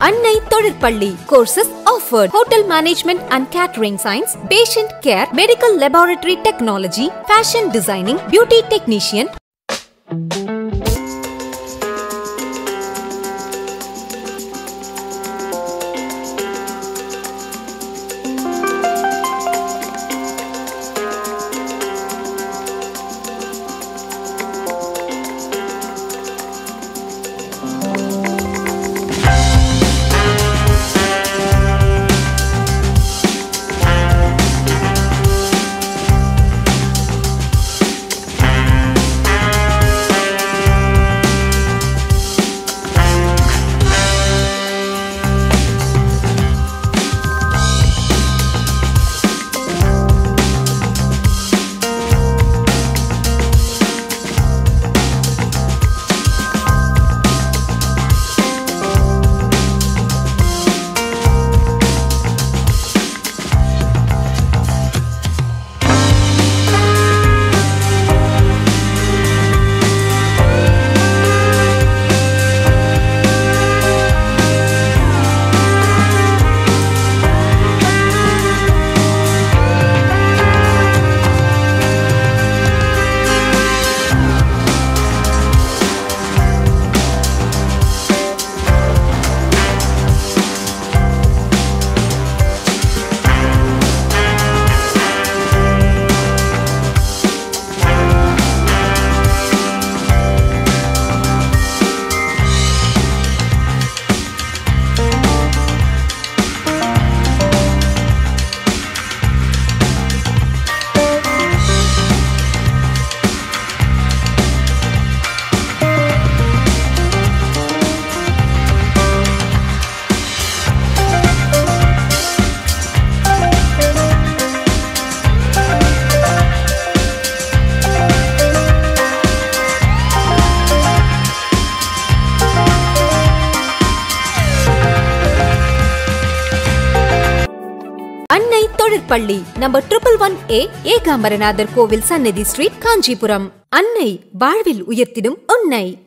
அன்னை தொழிற்பள்ளி courses offered hotel management and catering science patient care medical laboratory technology fashion designing beauty technician Annai தொழிற்பள்ளி number triple one A Ekambaranathar கோவில் Sannathi street Kanchipuram அன்னை வாழ்வில் உயர்த்திடும் உன்னை